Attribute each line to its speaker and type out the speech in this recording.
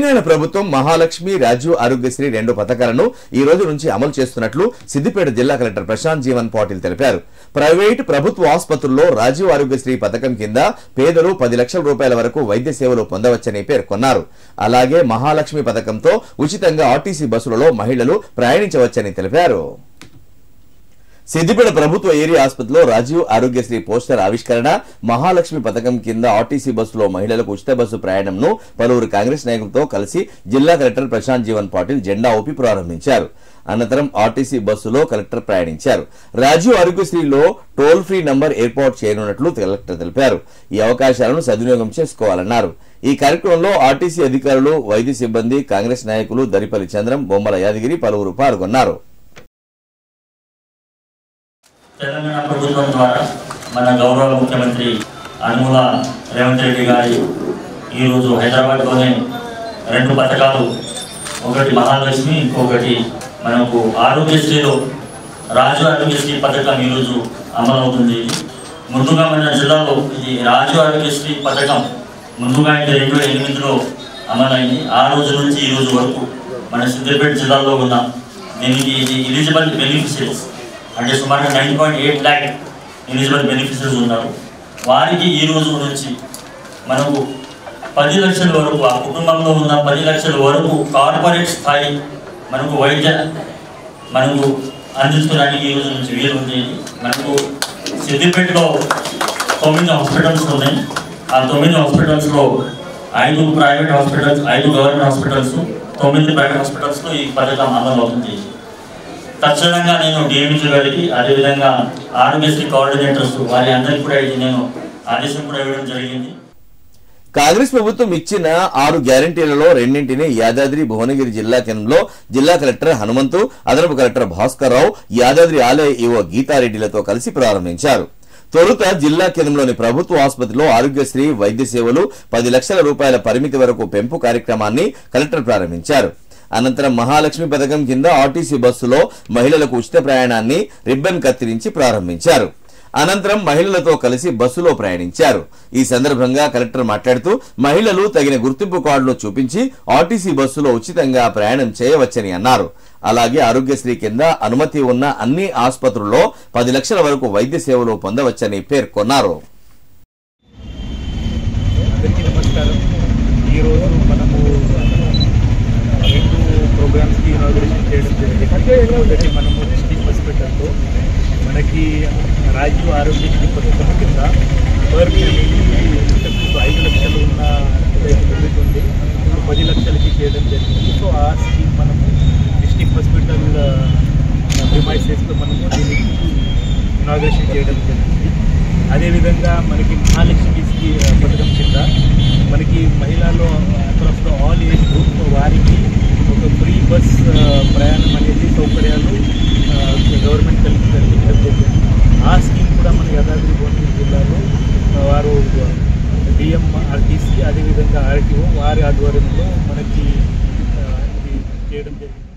Speaker 1: తెలంగాణ ప్రభుత్వం మహాలక్ష్మి రాజీవ్ ఆరోగ్యశ్రీ రెండు పథకాలను ఈ రోజు నుంచి అమలు చేస్తున్నట్లు సిద్దిపేట జిల్లా కలెక్టర్ ప్రశాంత్ జీవన్ పాటిల్ తెలిపారు ప్రైవేట్ ప్రభుత్వ ఆసుపత్రుల్లో రాజీవ్ ఆరోగ్యశ్రీ పథకం కింద పేదలు పది లక్షల రూపాయల వరకు వైద్య సేవలు పొందవచ్చని పేర్కొన్నారు అలాగే మహాలక్ష్మి పథకంతో ఉచితంగా ఆర్టీసీ బస్సులలో మహిళలు ప్రయాణించవచ్చని తెలిపారు సిద్దిపేట ప్రభుత్వ ఏరియా ఆసుపత్రిలో రాజీవ్ ఆరోగ్యశ్రీ పోస్టర్ ఆవిష్కరణ మహాలక్ష్మి పథకం కింద ఆర్టీసీ బస్సులో మహిళలకు ఉచిత బస్సు ప్రయాణంను పలువురు కాంగ్రెస్ నాయకులతో కలిసి జిల్లా కలెక్టర్ ప్రశాంత్ జీవన్ పాటిల్ జెండా ఊపి ప్రారంభించారు అనంతరం ఆర్టీసీ బస్సులో కలెక్టర్ ప్రయాణించారు రాజీవ్ ఆరోగ్యశ్రీలో టోల్ ఫ్రీ నంబర్ ఏర్పాటు చేయనున్నట్లు కలెక్టర్ తెలిపారు ఈ అవకాశాలను సద్వినియోగం చేసుకోవాలన్నారు ఈ కార్యక్రమంలో ఆర్టీసీ అధికారులు వైద్య సిబ్బంది కాంగ్రెస్ నాయకులు దరిపల్లి చంద్రం బొమ్మల యాదగిరి పలువురు పాల్గొన్నారు
Speaker 2: తెలంగాణ ప్రభుత్వం ద్వారా మన గౌరవ ముఖ్యమంత్రి అనుముల రేవంత్ రెడ్డి గారి ఈరోజు హైదరాబాద్లోనే రెండు పథకాలు ఒకటి మహాలక్ష్మి ఇంకొకటి మనకు ఆరోగ్యశ్రీలో రాజు ఆరోగ్యశ్రీ పథకం ఈరోజు అమలవుతుంది ముందుగా మన జిల్లాలో ఇది రాజు ఆరోగ్యశ్రీ పథకం ముందుగా ఇది రెండు వేల ఎనిమిదిలో అమలైంది ఆ రోజు నుంచి ఈ రోజు వరకు మన సిద్దిపేట జిల్లాలో ఉన్న దీనికి ఇది ఎలిజిబుల్ బెనిఫిషియరీస్ అంటే సుమారుగా nine point eight lakh eligible beneficiaries ఉన్నారు వారికి ఈ రోజు నుంచి మనకు పది లక్షల వరకు ఆ కుటుంబంలో ఉన్న పది లక్షల వరకు కార్పొరేట్ స్థాయి మనకు వైద్య మనకు అందించడానికి ఈ రోజు నుంచి వీలు ఉంది మనకు సిద్దిపేటలో తొమ్మిది హాస్పిటల్స్ ఉన్నాయి ఆ తొమ్మిది హాస్పిటల్స్లో ఐదు ప్రైవేట్ హాస్పిటల్స్ ఐదు గవర్నమెంట్ హాస్పిటల్స్ తొమ్మిది ప్రైవేట్ హాస్పిటల్స్లో ఈ పథకం అమలు అవుతుంది తక్షణంగా నేను డిఎంజీ గారికి అదేవిధంగా ఆరోగ్యశ్రీ కోఆర్డినేటర్స్ వారి అందరికీ కూడా ఇది నేను ఆదేశం కూడా ఇవ్వడం జరిగింది
Speaker 1: కాంగ్రెస్ ప్రభుత్వం ఇచ్చిన ఆరు గ్యారంటీలలో రెండింటిని యాదాద్రి భువనగిరి జిల్లా కేంద్రంలో జిల్లా కలెక్టర్ హనుమంతు అదనపు కలెక్టర్ భాస్కర్ రావు యాదాద్రి ఆలయ ఈవో గీతారెడ్డిలతో కలిసి ప్రారంభించారు తొలుత జిల్లా కేంద్రంలోని ప్రభుత్వ ఆసుపత్రిలో ఆరోగ్యశ్రీ వైద్య సేవలు పది లక్షల రూపాయల పరిమితి వరకు పెంపు కార్యక్రమాన్ని కలెక్టర్ ప్రారంభించారు అనంతరం మహాలక్ష్మి పథకం కింద ఆర్టీసీ బస్సులో మహిళలకు ఉచిత ప్రయాణాన్ని రిబ్బన్ కత్తిరించి ప్రారంభించారు అనంతరం మహిళలతో కలిసి బస్సులో ప్రయాణించారు ఈ సందర్భంగా కలెక్టర్ మాట్లాడుతూ మహిళలు తగిన గుర్తింపు కార్డులు చూపించి ఆర్టీసీ బస్సులో ఉచితంగా ప్రయాణం చేయవచ్చని అన్నారు అలాగే ఆరోగ్యశ్రీ కింద అనుమతి ఉన్న అన్ని ఆసుపత్రుల్లో పది లక్షల వరకు వైద్య సేవలు పొందవచ్చని పేర్కొన్నారు
Speaker 3: అందరికీ నమస్కారం ఈరోజు మనము రెండు ప్రోగ్రామ్స్కి ఇనాగ్రేషన్ చేయడం జరిగింది ఒకటి మనము డిస్ట్రిక్ట్ హాస్పిటల్లో మనకి రాజీవ్ ఆరోగ్యశ్రీ పథకం కింద పర్ ఇంతకు ఐదు లక్షలు ఉన్న ఏదైతే లిమిట్ ఉంది ఇప్పుడు పది లక్షలకి చేయడం జరిగింది సో ఆ స్కీమ్ మనము డిస్ట్రిక్ట్ హాస్పిటల్ ప్రిమైసెస్లో మనము దీనికి ఇనాగ్రేషన్ చేయడం జరిగింది అదేవిధంగా మనకి మహాలక్ష్మి స్కీ పథకం కింద మనకి మహిళల్లో అక్రాస్ ఆల్ ఏజ్ గ్రూప్ వారికి ఒక ఫ్రీ బస్ ఆ, ప్రయాణం అనేది సౌకర్యాలు ఆ, గవర్నమెంట్ కలిపి కల్పించడం జరిగింది ఆ స్కీమ్ కూడా మన యాదాద్రి భువనగిరి జిల్లాలో ఆ, వారు డిఎం ఆర్టీసీ అదేవిధంగా ఆర్టీఓ వారి ఆధ్వర్యంలో మనకి ఆ, ఇది చేయడం జరిగింది